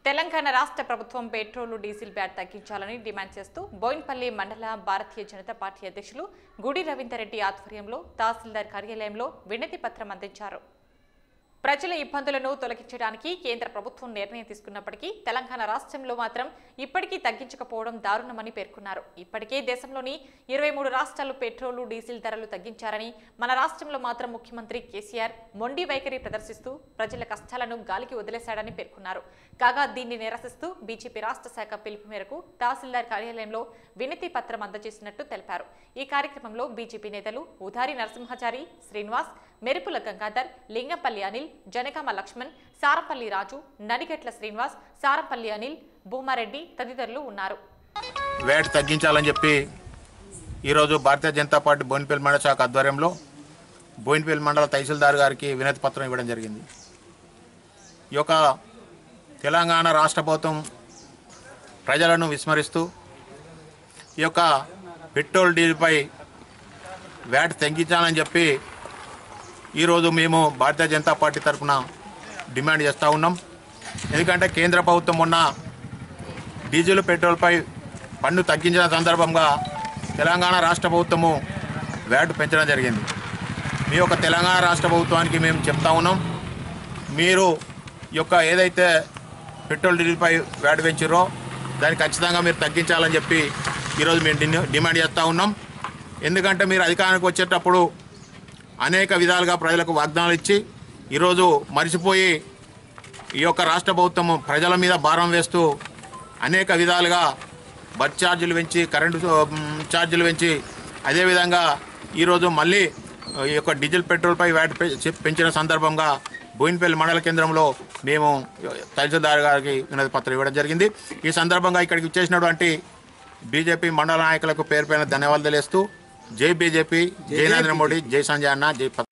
తెలంగాణ రాష్ట్ర ప్రభుత్వం petrol diesel VAT తగ్గించాలని డిమాండ్ చేస్తూ బోయిన్పల్లి మండల భారతీయ జనతా పార్టీ అధ్యక్షులు గుడి రవీందర్ రెడ్డి ఆధ్వర్యంలో తహసీల్దార్ కార్యాలయంలో వినతి పత్రం అందించారు ప్రజల ఇబ్బందులను తొలగించడానికి కేంద్ర ప్రభుత్వం నిర్ణయం తీసుకున్నప్పటికీ తెలంగాణ రాష్ట్రంలో మాత్రం ఇప్పటికీ తగ్గించకపోవడం దారుణమని పేర్కొన్నారు ఇప్పటికే దేశంలోని ఇరవై మూడు రాష్ట్రాలు పెట్రోలు డీజిల్ ధరలు తగ్గించారని మన రాష్ట్రంలో మాత్రం ముఖ్యమంత్రి కేసీఆర్ మొండి వైఖరి ప్రదర్శిస్తూ ప్రజల కష్టాలను గాలికి వదిలేశాడని పేర్కొన్నారు కాగా దీన్ని నిరసిస్తూ బీజేపీ రాష్ట్ర శాఖ పిలుపు మేరకు తహసీల్దార్ కార్యాలయంలో వినతి పత్రం అందజేసినట్టు తెలిపారు ఈ కార్యక్రమంలో బీజేపీ నేతలు ఉదారి నరసింహాచారి శ్రీనివాస్ మెరుపుల గంగాధర్ లింగంపల్లి అనిల్ జనగామ లక్ష్మణ్ సారంపల్లి రాజు నడిగట్ల శ్రీనివాస్ సారంపల్లి అనిల్ భూమారెడ్డి తదితరులు ఉన్నారు వేట్ తగ్గించాలని చెప్పి ఈరోజు భారతీయ జనతా పార్టీ బోయినపల్లి మండల శాఖ ఆధ్వర్యంలో బోయినపల్లి మండల తహసీల్దార్ గారికి వినతి పత్రం ఇవ్వడం జరిగింది ఈ యొక్క తెలంగాణ రాష్ట్ర ప్రభుత్వం ప్రజలను విస్మరిస్తూ ఈ యొక్క పెట్రోల్ డీజిల్పై వ్యాట్ తగ్గించాలని చెప్పి ఈరోజు మేము భారతీయ జనతా పార్టీ తరఫున డిమాండ్ చేస్తూ ఉన్నాం ఎందుకంటే కేంద్ర ప్రభుత్వం మొన్న డీజిల్ పెట్రోల్పై పన్ను తగ్గించిన సందర్భంగా తెలంగాణ రాష్ట్ర ప్రభుత్వము వ్యాట్ పెంచడం జరిగింది మీ యొక్క తెలంగాణ రాష్ట్ర ప్రభుత్వానికి మేము చెప్తా ఉన్నాం మీరు ఈ యొక్క ఏదైతే పెట్రోల్ డీజిల్పై వ్యాట్ పెంచారో దాన్ని ఖచ్చితంగా మీరు తగ్గించాలని చెప్పి ఈరోజు మేము డిని- డిమాండ్ చేస్తూ ఉన్నాం ఎందుకంటే మీరు అధికారానికి వచ్చేటప్పుడు అనేక విధాలుగా ప్రజలకు వాగ్దానాలు ఇచ్చి ఈరోజు మరిచిపోయి ఈ యొక్క రాష్ట్ర ప్రభుత్వం ప్రజల మీద భారం వేస్తూ అనేక విధాలుగా బస్ ఛార్జీలు పెంచి కరెంటు మ్, ఛార్జీలు పెంచి అదేవిధంగా ఈరోజు మళ్ళీ ఈ యొక్క డీజిల్ పెట్రోల్పై వ్యాట్ పె- పెంచిన సందర్భంగా బోయినపల్లి మండల కేంద్రంలో మేము తహసీల్దార్ గారికి వినతి పత్రం ఇవ్వడం జరిగింది ఈ సందర్భంగా ఇక్కడికి వచ్చేసినటువంటి బీజేపీ మండల నాయకులకు పేరు పైన ధన్యవాదాలు తెలియస్తూ జై బీజేపీ జై నరేంద్ర మోడీ జై సంజయ్ అన్న జై పద్మ